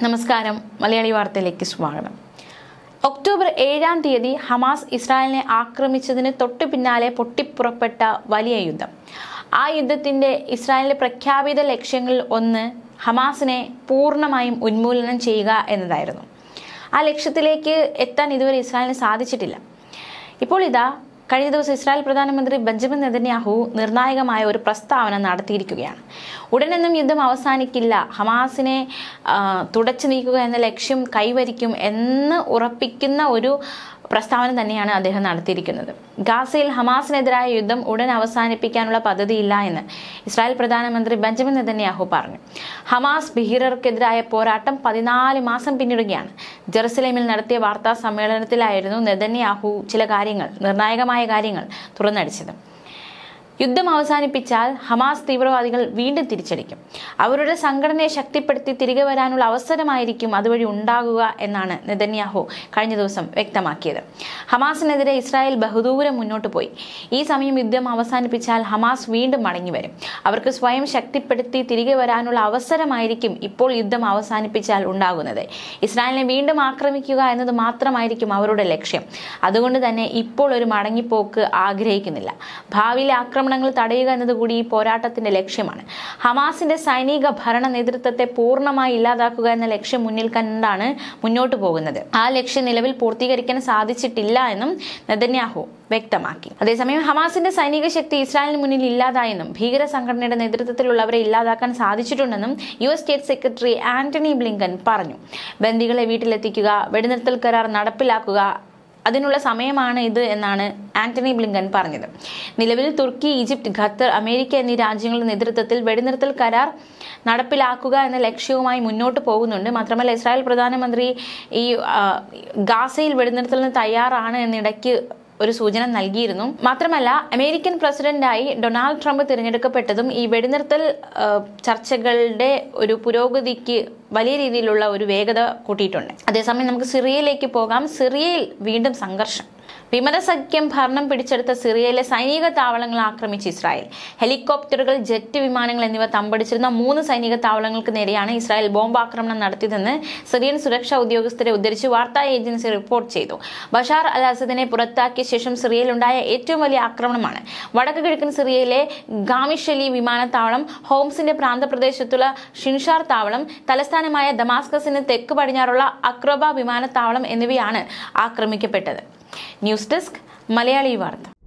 നമസ്കാരം മലയാളി വാർത്തയിലേക്ക് സ്വാഗതം ഒക്ടോബർ ഏഴാം തീയതി ഹമാസ് ഇസ്രായേലിനെ ആക്രമിച്ചതിന് തൊട്ടു പിന്നാലെ പൊട്ടിപ്പുറപ്പെട്ട വലിയ യുദ്ധം ആ യുദ്ധത്തിന്റെ ഇസ്രായേലിന്റെ പ്രഖ്യാപിത ലക്ഷ്യങ്ങളിൽ ഒന്ന് ഹമാസിനെ പൂർണ്ണമായും ഉന്മൂലനം ചെയ്യുക എന്നതായിരുന്നു ആ ലക്ഷ്യത്തിലേക്ക് എത്താൻ ഇതുവരെ ഇസ്രായേലിന് സാധിച്ചിട്ടില്ല ഇപ്പോൾ ഇതാ കഴിഞ്ഞ ദിവസം ഇസ്രായേൽ പ്രധാനമന്ത്രി ബെഞ്ചമിൻ നെതന്യാഹു നിർണായകമായ ഒരു പ്രസ്താവന നടത്തിയിരിക്കുകയാണ് ഉടനൊന്നും യുദ്ധം അവസാനിക്കില്ല ഹമാസിനെ ആ, തുടച്ചു നീക്കുക എന്ന ലക്ഷ്യം കൈവരിക്കും എന്ന് ഉറപ്പിക്കുന്ന ഒരു പ്രസ്താവന തന്നെയാണ് അദ്ദേഹം നടത്തിയിരിക്കുന്നത് ഗാസയിൽ ഹമാസിനെതിരായ യുദ്ധം ഉടൻ അവസാനിപ്പിക്കാനുള്ള പദ്ധതിയില്ല എന്ന് ഇസ്രായേൽ പ്രധാനമന്ത്രി ബെഞ്ചമിൻ നെതന്യാഹു പറഞ്ഞു ഹമാസ് ഭീകരർക്കെതിരായ പോരാട്ടം പതിനാല് മാസം പിന്നിടുകയാണ് ജെറുസലേമിൽ നടത്തിയ വാർത്താ സമ്മേളനത്തിലായിരുന്നു നെതന്യാഹു ചില കാര്യങ്ങൾ നിർണായകമായ കാര്യങ്ങൾ തുറന്നടിച്ചത് യുദ്ധം അവസാനിപ്പിച്ചാൽ ഹമാസ് തീവ്രവാദികൾ വീണ്ടും തിരിച്ചടിക്കും അവരുടെ സംഘടനയെ ശക്തിപ്പെടുത്തി തിരികെ വരാനുള്ള അവസരമായിരിക്കും അതുവഴി ഉണ്ടാകുക എന്നാണ് നെതന്യാഹു കഴിഞ്ഞ ദിവസം വ്യക്തമാക്കിയത് ഹമാസിനെതിരെ ഇസ്രായേൽ ബഹുദൂരം മുന്നോട്ട് പോയി ഈ സമയം യുദ്ധം അവസാനിപ്പിച്ചാൽ ഹമാസ് വീണ്ടും മടങ്ങി വരും അവർക്ക് സ്വയം ശക്തിപ്പെടുത്തി തിരികെ വരാനുള്ള അവസരമായിരിക്കും ഇപ്പോൾ യുദ്ധം അവസാനിപ്പിച്ചാൽ ഉണ്ടാകുന്നത് ഇസ്രായേലിനെ വീണ്ടും ആക്രമിക്കുക എന്നത് മാത്രമായിരിക്കും അവരുടെ ലക്ഷ്യം അതുകൊണ്ട് തന്നെ ഇപ്പോൾ ഒരു മടങ്ങിപ്പോക്ക് ആഗ്രഹിക്കുന്നില്ല ഭാവിയിലെ ആക്രമണങ്ങൾ തടയുക എന്നത് കൂടി ഈ പോരാട്ടത്തിന്റെ ലക്ഷ്യമാണ് ഹമാസിന്റെ സൈനിക ഭരണ നേതൃത്വത്തെ പൂർണ്ണമായി ഇല്ലാതാക്കുക എന്ന ലക്ഷ്യം മുന്നിൽ കണ്ടാണ് മുന്നോട്ട് പോകുന്നത് ആ ലക്ഷ്യം നിലവിൽ പൂർത്തീകരിക്കാൻ സാധിച്ചിട്ടില്ല എന്നും നെതന്യാഹു വ്യക്തമാക്കി അതേസമയം ഹമാസിന്റെ സൈനിക ശക്തി ഇസ്രായേലിന് മുന്നിൽ ഇല്ലാതായെന്നും ഭീകര സംഘടനയുടെ നേതൃത്വത്തിലുള്ളവരെ ഇല്ലാതാക്കാൻ സാധിച്ചിട്ടുണ്ടെന്നും U S state secretary Antony Blinken പറഞ്ഞു ബന്ദികളെ വീട്ടിലെത്തിക്കുക വെടിനിർത്തൽ കരാർ നടപ്പിലാക്കുക അതിനുള്ള സമയമാണ് ഇത് എന്നാണ് ആന്റണി ബ്ലിങ്കൻ പറഞ്ഞത് നിലവിൽ തുർക്കി ഈജിപ്ത് ഖത്തർ അമേരിക്ക എന്നീ രാജ്യങ്ങളുടെ നേതൃത്വത്തിൽ വെടിനിർത്തൽ കരാർ നടപ്പിലാക്കുക എന്ന ലക്ഷ്യവുമായി മുന്നോട്ട് പോകുന്നുണ്ട് മാത്രമല്ല ഇസ്രായേൽ പ്രധാനമന്ത്രി ഈ ആ, ഗാസയിൽ വെടിനിർത്തലിന് തയ്യാറാണ് എന്നിടയ്ക്ക് ഒരു സൂചന നൽകിയിരുന്നു മാത്രമല്ല അമേരിക്കൻ പ്രസിഡന്റായി ഡൊണാൾഡ് ട്രംപ് തിരഞ്ഞെടുക്കപ്പെട്ടതും ഈ വെടിനിർത്തൽ ആ, ചർച്ചകളുടെ ഒരു പുരോഗതിക്ക് വലിയ രീതിയിലുള്ള ഒരു വേഗത കൂട്ടിയിട്ടുണ്ട് അതേസമയം നമുക്ക് സിറിയയിലേക്ക് പോകാം സിറിയയിൽ വീണ്ടും സംഘർഷം വിമത സഖ്യം ഭരണം പിടിച്ചെടുത്ത സിറിയയിലെ സൈനിക താവളങ്ങൾ ആക്രമിച്ച് ഇസ്രായേൽ ഹെലികോപ്റ്ററുകൾ ജെറ്റ് വിമാനങ്ങൾ എന്നിവ തമ്പടിച്ചിരുന്ന മൂന്ന് സൈനിക താവളങ്ങൾക്ക് നേരെയാണ് ഇസ്രായേൽ ബോംബാക്രമണം നടത്തിയതെന്ന് സിറിയൻ സുരക്ഷാ ഉദ്യോഗസ്ഥരെ ഉദ്ധരിച്ച് വാർത്താ ഏജൻസി റിപ്പോർട്ട് ചെയ്തു ബഷാർ അൽ അസദിനെ പുറത്താക്കിയ ശേഷം സിറിയയിലുണ്ടായ ഏറ്റവും വലിയ ആക്രമണമാണ് വടക്ക് കിഴക്കൻ സിറിയയിലെ ഗാമിഷലി വിമാനത്താവളം ഹോംസിന്റെ പ്രാന്തപ്രദേശത്തുള്ള ഷിൻഷാർ താവളം തലസ്ഥാനമായ ദമാസ്കസിന് തെക്ക് പടിഞ്ഞാറുള്ള അക്രോബ വിമാനത്താവളം എന്നിവയാണ് ആക്രമിക്കപ്പെട്ടത് ന്യൂസ് ഡെസ്ക് മലയാളി വാർത്ത